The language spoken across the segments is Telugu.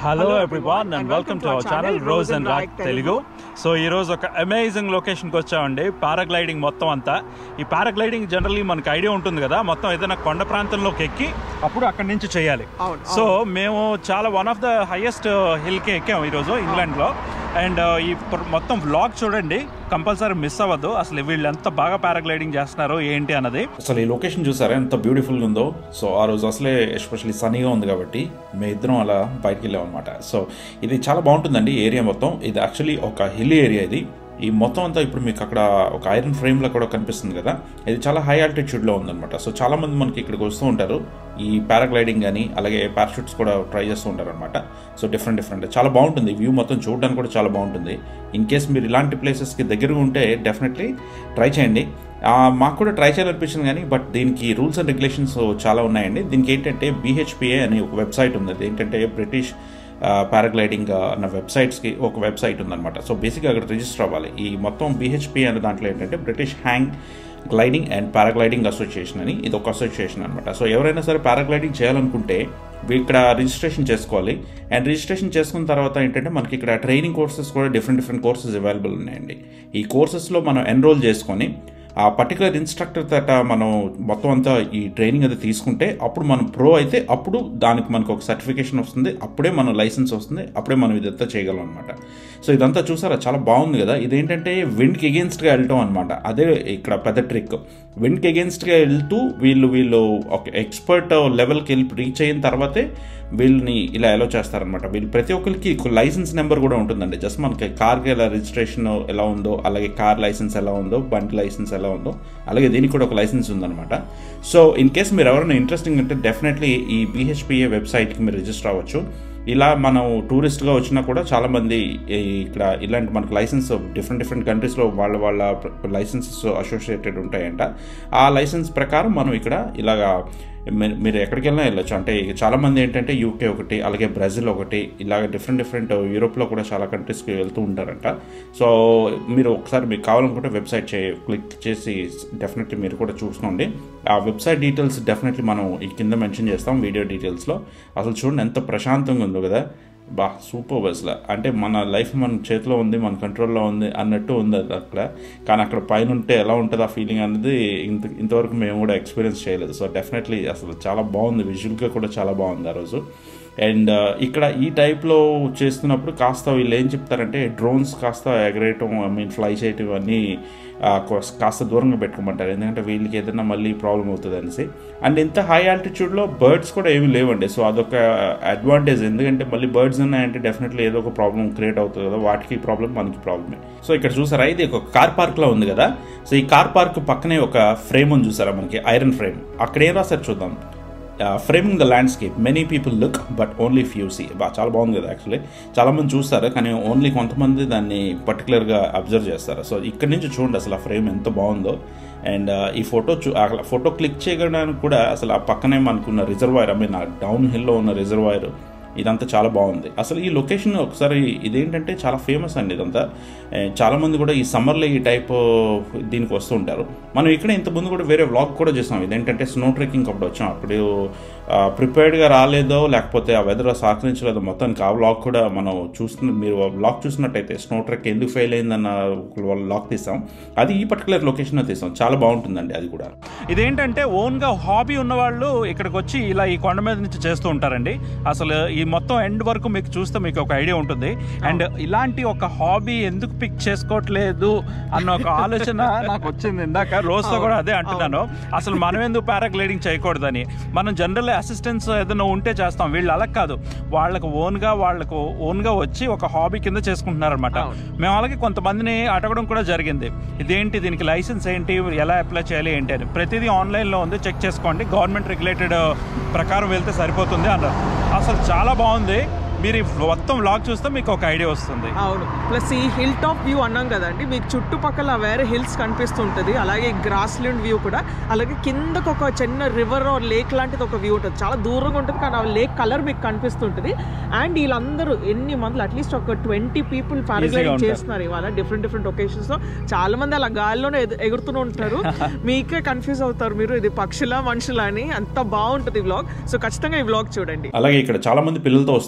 Hello everyone and welcome to our channel rose and rock Telugu so ఈ రోజు ఒక అమేజింగ్ లొకేషన్కి వచ్చామండి పారాగ్లైడింగ్ మొత్తం అంతా ఈ పారాగ్లైడింగ్ జనరల్లీ మనకు ఐడియా ఉంటుంది కదా మొత్తం ఏదైనా కొండ ప్రాంతంలోకి ఎక్కి అప్పుడు అక్కడి నుంచి చేయాలి అవును, సో మేము చాలా వన్ ఆఫ్ ద హైయెస్ట్ హిల్కి ఎక్కాము ఈరోజు ఇంగ్లాండ్లో అండ్ ఈ ప్ర- మొత్తం వ్లాగ్ చూడండి కంపల్సరీ మిస్ అవ్వద్దు అసలు వీళ్ళు ఎంత బాగా పారాగ్లైడింగ్ చేస్తున్నారు ఏంటి అన్నది అసలు ఈ లొకేషన్ చూసారా ఎంత బ్యూటిఫుల్గా ఉందో సో ఆ రోజు అసలే ఎస్పెషల్లీ సన్నీగా ఉంది కాబట్టి మేము ఇద్దరం అలా బయటికి వెళ్ళాం అనమాట సో ఇది చాలా బాగుంటుందండి ఏరియా మొత్తం ఇది యాక్చువల్లీ ఒక హిల్ ఏరియా ఇది ఈ మొత్తం అంతా ఇప్పుడు మీకు అక్కడ ఒక ఐరన్ ఫ్రేమ్లో కూడా కనిపిస్తుంది కదా ఇది చాలా హై ఆల్టిట్యూడ్లో ఉందన్నమాట సో చాలా మంది మనకి ఇక్కడికి వస్తూ ఉంటారు ఈ పారాగ్లైడింగ్ కానీ అలాగే పారాషూట్స్ కూడా ట్రై చేస్తూ ఉంటారు అనమాట సో డిఫరెంట్ డిఫరెంట్ చాలా బాగుంటుంది వ్యూ మొత్తం చూడడానికి కూడా చాలా బాగుంటుంది ఇన్ కేస్ మీరు ఇలాంటి ప్లేసెస్కి దగ్గరగా ఉంటే డెఫినెట్లీ ట్రై చేయండి ఆ, మాకు కూడా ట్రై చేయాలనిపించింది కానీ బట్ దీనికి రూల్స్ అండ్ రెగ్యులేషన్స్ చాలా ఉన్నాయండి దీనికి ఏంటంటే బీహెచ్పిఏ అనే ఒక వెబ్సైట్ ఉంది అది ఏంటంటే బ్రిటిష్ పారాగ్లైడింగ్ అన్న వెబ్సైట్స్కి ఒక వెబ్సైట్ ఉందన్నమాట సో బేసిక్గా అక్కడ రిజిస్టర్ అవ్వాలి ఈ మొత్తం బీహెచ్పి అనే దాంట్లో ఏంటంటే British hang gliding and paragliding association అని ఇది ఒక అసోసియేషన్ అనమాట సో ఎవరైనా సరే పారాగ్లైడింగ్ చేయాలనుకుంటే వీ- ఇక్కడ రిజిస్ట్రేషన్ చేసుకోవాలి అండ్ రిజిస్ట్రేషన్ చేసుకున్న తర్వాత ఏంటంటే మనకి ఇక్కడ ట్రైనింగ్ కోర్సెస్ కూడా డిఫరెంట్ డిఫరెంట్ కోర్సెస్ అవైలబుల్ ఉన్నాయండి ఈ కోర్సెస్లో మనం ఎన్రోల్ చేసుకొని ఆ పర్టికులర్ ఇన్స్ట్రక్టర్ తట మనం మొత్తం అంతా ఈ ట్రైనింగ్ అది తీసుకుంటే అప్పుడు మనం ప్రో అయితే అప్పుడు దానికి మనకు ఒక సర్టిఫికేషన్ వస్తుంది అప్పుడే మన లైసెన్స్ వస్తుంది అప్పుడే మనం ఇదంతా చేయగలం అనమాట సో ఇదంతా చూసారా చాలా బాగుంది కదా ఇదేంటంటే విండ్కి ఎగెన్స్ట్గా వెళ్ళటం అనమాట అదే ఇక్కడ పెద్ద ట్రిక్ విండ్కి ఎగెన్స్ట్గా వెళ్తూ వీళ్ళు వీళ్ళు ఒక ఎక్స్పర్ట్ లెవెల్కి వెళ్ళి రీచ్ అయిన తర్వాతే వీళ్ళని ఇలా ఎలా చేస్తారనమాట వీళ్ళు ప్రతి ఒక్కరికి లైసెన్స్ నెంబర్ కూడా ఉంటుందండి జస్ట్ మనకి కార్కి ఎలా రిజిస్ట్రేషన్ ఎలా ఉందో అలాగే కార్ లైసెన్స్ ఎలా ఉందో బండి లైసెన్స్ ఎలా ఉందో అలాగే దీనికి కూడా ఒక లైసెన్స్ ఉందన్నమాట సో ఇన్ కేస్ మీరు ఎవరైనా ఇంట్రెస్టింగ్ అంటే డెఫినెట్లీ ఈ బీహెచ్పిఏ వెబ్సైట్కి మీరు రిజిస్టర్ అవ్వచ్చు ఇలా మనం టూరిస్ట్గా వచ్చినా కూడా చాలామంది ఈ- ఇక్కడ ఇలాంటి మనకు లైసెన్స్ డిఫరెంట్ డిఫరెంట్ కంట్రీస్లో వాళ్ళ వాళ్ళ లైసెన్సెస్ అసోసియేటెడ్ ఉంటాయంట ఆ లైసెన్స్ ప్రకారం మనం ఇక్కడ ఇలాగా మీ- మీరు ఎక్కడికి వెళ్ళినా వెళ్ళొచ్చు అంటే ఇక చాలామంది ఏంటంటే యూకే ఒకటి అలాగే బ్రెజిల్ ఒకటి ఇలాగ డిఫరెంట్ డిఫరెంట్ యూరోప్లో కూడా చాలా కంట్రీస్కి వెళ్తూ ఉంటారంట సో మీరు ఒకసారి మీకు కావాలనుకుంటే వెబ్సైట్ చే క్లిక్ చేసి డెఫినెట్లీ మీరు కూడా చూసుకోండి ఆ వెబ్సైట్ డీటెయిల్స్ డెఫినెట్లీ మనం ఈ కింద మెన్షన్ చేస్తాం వీడియో డీటెయిల్స్లో అసలు చూడండి ఎంత ప్రశాంతంగా ఉందో కదా బా సూపర్ అసలు అంటే మన లైఫ్ మన చేతిలో ఉంది మన కంట్రోల్లో ఉంది అన్నట్టు ఉంది అది అక్కడ కానీ అక్కడ పైన ఉంటే ఎలా ఉంటుంది ఆ ఫీలింగ్ అనేది ఇంత ఇంతవరకు మేము కూడా ఎక్స్పీరియన్స్ చేయలేదు సో డెఫినెట్లీ అసలు చాలా బాగుంది విజువల్గా కూడా చాలా బాగుంది ఆ రోజు అండ్ ఇక్కడ ఈ టైప్లో చేస్తున్నప్పుడు కాస్త వీళ్ళు ఏం చెప్తారంటే డ్రోన్స్ కాస్త ఎగరేయటం ఐ మీన్ ఫ్లై చేయటం ఇవన్నీ ఆ, కోస్- కాస్త దూరంగా పెట్టుకోమంటారు ఎందుకంటే వీళ్ళకి ఏదైనా మళ్ళీ ప్రాబ్లం అవుతుంది అనేసి అండ్ ఇంత హై ఆల్టిట్యూడ్లో బర్డ్స్ కూడా ఏమీ లేవండి సో అదొక అడ్వాంటేజ్ ఎందుకంటే మళ్ళీ బర్డ్స్ ఉన్నాయంటే డెఫినెట్లీ ఏదో ఒక ప్రాబ్లం క్రియేట్ అవుతుంది కదా వాటికి ప్రాబ్లం మనకి ప్రాబ్లమే సో ఇక్కడ చూసారా ఇది ఒక కార్ పార్క్లో ఉంది కదా సో ఈ కార్ పార్క్ పక్కనే ఒక ఫ్రేమ్ ఉంది చూసారా మనకి ఐరన్ ఫ్రేమ్ అక్కడ ఏం రాసారు చూద్దాం framing the landscape many people look but only few see బా చాలా బాగుంది కదా యాక్చువల్లీ చాలామంది చూస్తారు కానీ ఓన్లీ కొంతమంది దాన్ని పర్టికులర్గా అబ్జర్వ్ చేస్తారు సో ఇక్కడ నుంచి చూడండి అసలు ఆ ఫ్రేమ్ ఎంత బాగుందో అండ్ ఈ ఫోటో చూ అసలు ఫోటో క్లిక్ చేయడానికి కూడా అసలు ఆ పక్కనే మనకున్న రిజర్వాయర్ ఐ మీన్ ఆ డౌన్ హిల్లో ఉన్న రిజర్వాయర్ ఇదంతా చాలా బాగుంది అసలు ఈ లొకేషన్ ఒకసారి ఇదేంటంటే చాలా ఫేమస్ అండి ఇదంతా ఏ, చాలా మంది కూడా ఈ సమ్మర్లో ఈ టైప్ దీనికి వస్తూ ఉంటారు మనం ఇక్కడ ఇంతకుముందు కూడా వేరే వ్లాగ్ కూడా చేసాం ఇదేంటంటే స్నో ట్రెక్కింగ్ అప్పుడు వచ్చాం అప్పుడు ప్రిపేర్డ్గా రాలేదో లేకపోతే ఆ వెదర్ సహకరించలేదో మొత్తానికి ఆ వ్లాగ్ కూడా మనం చూస్తున్న మీరు వ్లాగ్ చూసినట్టయితే స్నో ట్రెక్ ఎందుకు ఫెయిల్ అయిందన్న ఒక వ్లాగ్ తీసాం అది ఈ పర్టికులర్ లొకేషన్లో తీసాం చాలా బాగుంటుందండి అది కూడా ఇదేంటంటే ఓన్గా హాబీ ఉన్నవాళ్ళు ఇక్కడికి వచ్చి ఇలా ఈ కొండ మీద నుంచి చేస్తూ ఉంటారండి అసలు ఈ మొత్తం ఎండ్ వరకు మీకు చూస్తే మీకు ఒక ఐడియా ఉంటుంది అండ్ ఇలాంటి ఒక హాబీ ఎందుకు పిక్ చేసుకోవట్లేదు అన్న ఒక ఆలోచన నాకు వచ్చింది ఇందాక రోజుతో కూడా అదే అంటున్నాను అసలు మనం ఎందుకు పారాగ్లైడింగ్ చేయకూడదని మనం జనరల్ అసిస్టెన్స్ ఏదైనా ఉంటే చేస్తాం వీళ్ళు అలా కాదు వాళ్ళకు ఓన్గా వాళ్ళకు ఓన్గా వచ్చి ఒక హాబీ కింద చేసుకుంటున్నారనమాట మేము అలాగే కొంతమందిని అడగడం కూడా జరిగింది ఇదేంటి దీనికి లైసెన్స్ ఏంటి ఎలా అప్లై చేయాలి ఏంటి అని ప్రతిదీ ఆన్లైన్లో ఉంది చెక్ చేసుకోండి గవర్నమెంట్ రెగ్యులేటెడ్ ప్రకారం వెళ్తే సరిపోతుంది అన్నారు అసలు చాలా బాగుంది మీరు ఈ మొత్తం వ్లాగ్ చూస్తే మీకు ఒక ఐడియా వస్తుంది అవును ప్లస్ ఈ హిల్ టాప్ వ్యూ అన్నాం కదండి మీకు చుట్టుపక్కల వేరే హిల్స్ కనిపిస్తుంటుంది అలాగే గ్రాస్ ల్యాండ్ వ్యూ కూడా అలాగే కిందకు ఒక చిన్న రివర్ లేక్ లాంటిది ఒక వ్యూ ఉంటుంది చాలా దూరంగా ఉంటుంది కానీ ఆ లేక్ కలర్ మీకు కనిపిస్తుంటుంది అండ్ వీళ్ళందరూ ఎన్ని మందులు అట్లీస్ట్ ఒక ట్వంటీ పీపుల్ పారాగ్లైడింగ్ ఉంటారు. చేస్తున్నారు ఇవాళ డిఫరెంట్ డిఫరెంట్ ఒకేషన్స్ లో చాలా మంది అలా గాల్లోనే ఎదు- ఎగురుతూనే ఉంటారు మీకే కన్ఫ్యూజ్ అవుతారు మీరు ఇది పక్షుల మనుషుల అని అంత బాగుంటుంది ఈ వ్లాగ్ సో ఖచ్చితంగా ఈ వ్లాగ్ చూడండి అలాగే ఇక్కడ చాలా మంది పిల్లలతో వస్తారు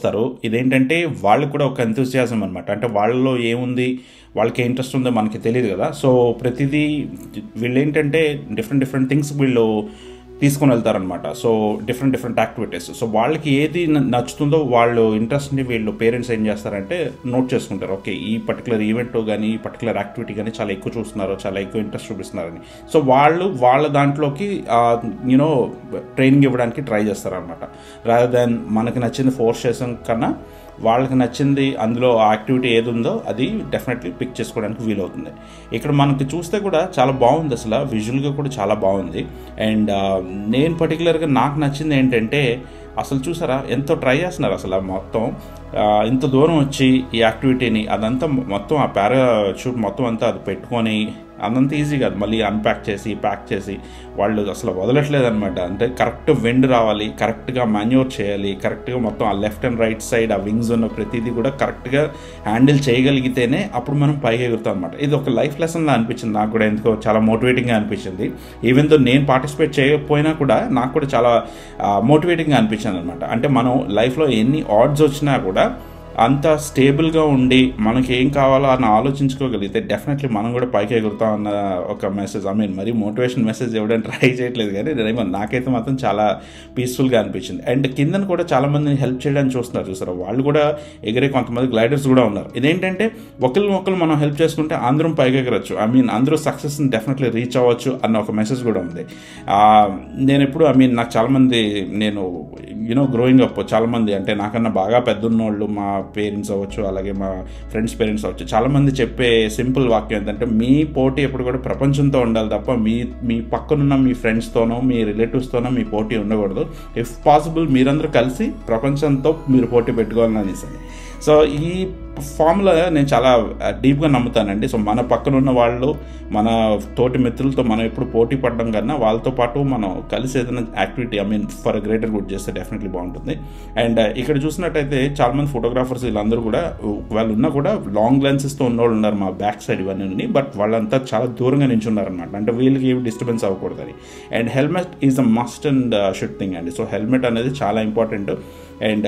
ఇదేంటంటే వాళ్ళకి కూడా ఒక ఎంతూసియాజం అనమాట అంటే వాళ్ళలో ఏముంది వాళ్ళకి ఏ ఇంట్రెస్ట్ ఉందో మనకి తెలియదు కదా సో ప్రతిదీ వీళ్ళు ఏంటంటే డిఫరెంట్ డిఫరెంట్ థింగ్స్ వీళ్ళు తీసుకొని వెళ్తారనమాట so different different activities so వాళ్ళకి ఏది న- నచ్చుతుందో వాళ్ళు ఇంట్రెస్ట్ని వీళ్ళు పేరెంట్స్ ఏం చేస్తారంటే నోట్ చేసుకుంటారు ఓకే ఈ పర్టికులర్ ఈవెంట్ కానీ ఈ పర్టికులర్ యాక్టివిటీ కానీ చాలా ఎక్కువ చూస్తున్నారు చాలా ఎక్కువ ఇంట్రెస్ట్ చూపిస్తున్నారని సో వాళ్ళు వాళ్ళ దాంట్లోకి యూనో ట్రైనింగ్ ఇవ్వడానికి ట్రై చేస్తారనమాట రాదర్ దాన్ మనకి నచ్చింది ఫోర్స్ చేసాం కన్నా వాళ్ళకి నచ్చింది అందులో ఆ యాక్టివిటీ ఏది ఉందో అది డెఫినెట్లీ పిక్ చేసుకోవడానికి వీలవుతుంది ఇక్కడ మనకి చూస్తే కూడా చాలా బాగుంది అసలు విజువల్గా కూడా చాలా బాగుంది అండ్ నేను పర్టికులర్గా నాకు నచ్చింది ఏంటంటే అసలు చూసారా ఎంతో ట్రై చేస్తున్నారు అసలు ఆ మొత్తం ఆ, ఇంత దూరం వచ్చి ఈ యాక్టివిటీని అదంతా మొత్తం ఆ పారాషూట్ మొత్తం అంతా అది పెట్టుకొని అదంత ఈజీ కాదు మళ్ళీ అన్ప్యాక్ చేసి ప్యాక్ చేసి వాళ్ళు అసలు వదలట్లేదు అనమాట అంటే కరెక్ట్ వెండ్ రావాలి కరెక్ట్గా మాన్యూర్ చేయాలి కరెక్ట్గా మొత్తం ఆ లెఫ్ట్ అండ్ రైట్ సైడ్ ఆ వింగ్స్ ఉన్న ప్రతిదీ కూడా కరెక్ట్గా హ్యాండిల్ చేయగలిగితేనే అప్పుడు మనం పైకి ఎగురుతాం అనమాట ఇది ఒక లైఫ్ లెసన్లా అనిపించింది నాకు కూడా ఎందుకో చాలా మోటివేటింగ్గా అనిపించింది ఈవెన్ దో నేను పార్టిసిపేట్ చేయకపోయినా కూడా నాకు కూడా చాలా మోటివేటింగ్గా అనిపించింది అనమాట అంటే మనం లైఫ్లో ఎన్ని ఆర్డ్స్ వచ్చినా కూడా అంత స్టేబుల్గా ఉండి మనకి ఏం కావాలో అని ఆలోచించుకోగలిగితే డెఫినెట్లీ మనం కూడా పైకి ఎగురుతాం అన్న ఒక మెసేజ్ ఐ మీన్ మరీ మోటివేషన్ మెసేజ్ ఇవ్వడానికి ట్రై చేయట్లేదు కానీ నేనేమో నాకైతే మాత్రం చాలా పీస్ఫుల్గా అనిపించింది అండ్ కిందన కూడా చాలా మందిని హెల్ప్ చేయడానికి చూస్తున్నారు చూసారా వాళ్ళు కూడా ఎగిరే కొంతమంది గ్లైడర్స్ కూడా ఉన్నారు ఇదేంటంటే ఒకరిని ఒకరు మనం హెల్ప్ చేసుకుంటే అందరం పైకి ఎగరచ్చు ఐ మీన్ అందరూ సక్సెస్ని డెఫినెట్లీ రీచ్ అవ్వచ్చు అన్న ఒక మెసేజ్ కూడా ఉంది ఆ, నేను ఎప్పుడు ఐ మీన్ నాకు చాలామంది నేను యూనో గ్రోయింగ్ అప్ చాలామంది అంటే నాకన్నా బాగా పెద్దన్నోళ్ళు మా పేరెంట్స్ అవ్వచ్చు అలాగే మా ఫ్రెండ్స్ పేరెంట్స్ అవ్వచ్చు చాలామంది చెప్పే సింపుల్ వాక్యం ఏంటంటే మీ పోటీ ఎప్పుడు కూడా ప్రపంచంతో ఉండాలి తప్ప మీ మీ పక్కనున్న మీ ఫ్రెండ్స్తోనో మీ రిలేటివ్స్తోనో మీ పోటీ ఉండకూడదు ఇఫ్ పాసిబుల్ మీరందరూ కలిసి ప్రపంచంతో మీరు పోటీ పెట్టుకోవాలని అనేసి సో ఈ ఫార్ములా నేను చాలా డీప్గా నమ్ముతానండి సో మన పక్కన ఉన్న వాళ్ళు మన తోటి మిత్రులతో మనం ఎప్పుడు పోటీ పడడం కన్నా వాళ్ళతో పాటు మనం కలిసి ఏదైనా activity I mean for greater good చేస్తే డెఫినెట్లీ బాగుంటుంది అండ్ ఇక్కడ చూసినట్టయితే చాలా మంది ఫోటోగ్రాఫర్స్ వీళ్ళందరూ కూడా వాళ్ళు ఉన్నా కూడా లాంగ్ లెన్సెస్తో ఉన్నవాళ్ళు ఉన్నారు మా బ్యాక్ సైడ్ ఇవన్నీ బట్ వాళ్ళంతా చాలా దూరంగా నించున్నారనమాట అంటే వీళ్ళకి ఏమి డిస్టర్బెన్స్ అవ్వకూడదని and helmet is a must and should thing అండి సో హెల్మెట్ అనేది చాలా ఇంపార్టెంట్ అండ్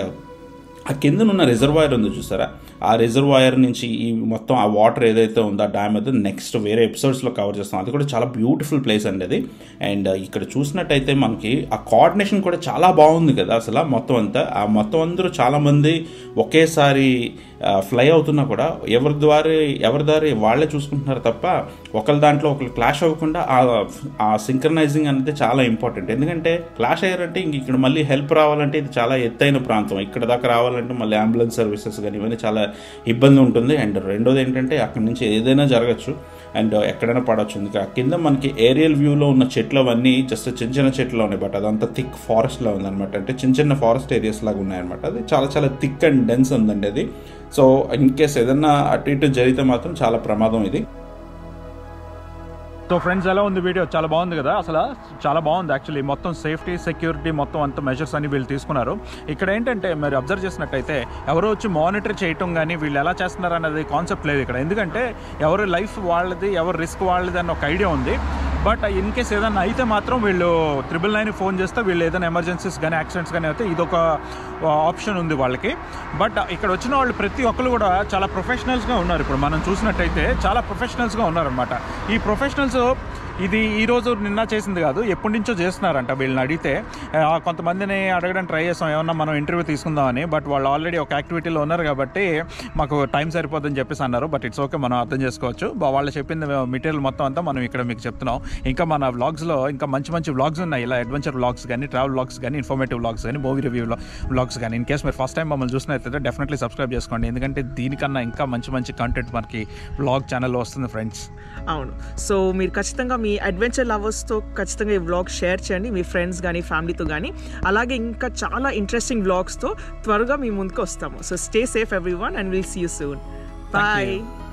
ఆ కిందనున్న రిజర్వాయర్ ఉంది చూసారా ఆ రిజర్వాయర్ నుంచి ఈ మొత్తం ఆ వాటర్ ఏదైతే ఉందో ఆ డ్యామ్ అయితే నెక్స్ట్ వేరే ఎపిసోడ్స్లో కవర్ చేస్తాం అది కూడా చాలా బ్యూటిఫుల్ ప్లేస్ అండి అది అండ్ ఇక్కడ చూసినట్టయితే మనకి ఆ కోఆర్డినేషన్ కూడా చాలా బాగుంది కదా అసలు ఆ మొత్తం అంతా ఆ మొత్తం అందరూ చాలామంది ఒకేసారి ఫ్లై అవుతున్నా కూడా ఎవరి ద్వారా ఎవరి దారి వాళ్ళే చూసుకుంటున్నారు తప్ప ఒకరి దాంట్లో ఒకరు క్లాష్ అవ్వకుండా ఆ- ఆ సింక్రనైజింగ్ అనేది చాలా ఇంపార్టెంట్ ఎందుకంటే క్లాష్ అయ్యారంటే ఇంక ఇక్కడ మళ్ళీ హెల్ప్ రావాలంటే ఇది చాలా ఎత్తైన ప్రాంతం ఇక్కడ దాకా రావాలంటే మళ్ళీ అంబులెన్స్ సర్వీసెస్ కానీ ఇవన్నీ చాలా ఇబ్బంది ఉంటుంది అండ్ రెండోది ఏంటంటే అక్కడి నుంచి ఏదైనా జరగచ్చు అండ్ ఎక్కడైనా పడవచ్చు ఇంకా కింద మనకి ఏరియల్ వ్యూలో ఉన్న చెట్లు అవన్నీ జస్ట్ చిన్న చిన్న చెట్లు ఉన్నాయి బట్ అదంతా థిక్ ఫారెస్ట్లో ఉందన్నమాట అంటే చిన్న చిన్న ఫారెస్ట్ ఏరియాస్ లాగా ఉన్నాయన్నమాట అది చాలా చాలా థిక్ అండ్ డెన్స్ ఉందండి అది సో ఇన్ కేస్ ఏదన్నా అటు ఇటు జరిగితే మాత్రం చాలా ప్రమాదం ఇది సో ఫ్రెండ్స్ ఎలా ఉంది వీడియో చాలా బాగుంది కదా అసలు చాలా బాగుంది యాక్చువల్లీ మొత్తం సేఫ్టీ సెక్యూరిటీ మొత్తం అంత మెజర్స్ అని వీళ్ళు తీసుకున్నారు ఇక్కడ ఏంటంటే మీరు అబ్జర్వ్ చేసినట్టయితే ఎవరో వచ్చి మానిటర్ చేయటం కానీ వీళ్ళు ఎలా చేస్తున్నారు అనేది కాన్సెప్ట్ లేదు ఇక్కడ ఎందుకంటే ఎవరి లైఫ్ వాళ్ళది ఎవరి రిస్క్ వాళ్ళది అన్న ఒక ఐడియా ఉంది బట్ ఇన్ కేస్ ఏదైనా అయితే మాత్రం వీళ్ళు త్రిబుల్ నైన్ ఫోన్ చేస్తే వీళ్ళు ఏదైనా ఎమర్జెన్సీస్ కానీ యాక్సిడెంట్స్ కానీ అయితే ఇదొక ఆప్షన్ ఉంది వాళ్ళకి బట్ ఇక్కడ వచ్చిన వాళ్ళు ప్రతి ఒక్కరు కూడా చాలా ప్రొఫెషనల్స్గా ఉన్నారు ఇప్పుడు మనం చూసినట్టయితే చాలా ప్రొఫెషనల్స్గా ఉన్నారనమాట ఈ ప్రొఫెషనల్స్ ఇది ఈ రోజు నిన్న చేసింది కాదు ఎప్పటి నుంచో చేస్తున్నారంట వీళ్ళని అడిగితే ఆ, కొంతమందిని అడగడానికి ట్రై చేస్తాం ఏమన్నా మనం ఇంటర్వ్యూ తీసుకుందామని బట్ వాళ్ళు ఆల్రెడీ ఒక యాక్టివిటీలో ఉన్నారు కాబట్టి మాకు టైం సరిపోదని చెప్పేసి అన్నారు బట్ ఇట్స్ ఓకే మనం అర్థం చేసుకోవచ్చు బా- వాళ్ళు చెప్పింది మెటీరియల్ మొత్తం అంతా మనం ఇక్కడ మీకు చెప్తున్నాం ఇంకా మన వ్లాగ్స్లో ఇంకా మంచి మంచి వ్లాగ్స్ ఉన్నాయి ఇలా అడ్వెంచర్ వ్లాగ్స్ కానీ ట్రావెల్ వ్లాగ్స్ కానీ ఇన్ఫర్మేటివ్ వ్లాగ్స్ కానీ మూవీ రివ్యూ వ్లాగ్స్ కానీ ఇన్ కేస్ మీరు ఫస్ట్ టైం మమ్మల్ని చూసినట్లయితే డెఫినెట్లీ సబ్స్క్రైబ్ చేసుకోండి ఎందుకంటే దీనికన్నా ఇంకా మంచి మంచి కంటెంట్ మనకి వ్లాగ్ ఛానల్లో వస్తుంది ఫ్రెండ్స్ అవును సో మీరు ఖచ్చితంగా మీ అడ్వెంచర్ లవర్స్తో ఖచ్చితంగా ఈ వ్లాగ్ షేర్ చేయండి మీ ఫ్రెండ్స్ కానీ ఫ్యామిలీతో కానీ అలాగే ఇంకా చాలా ఇంట్రెస్టింగ్ వ్లాగ్స్తో త్వరగా మీ ముందుకు వస్తాము so stay safe everyone and will see you soon bye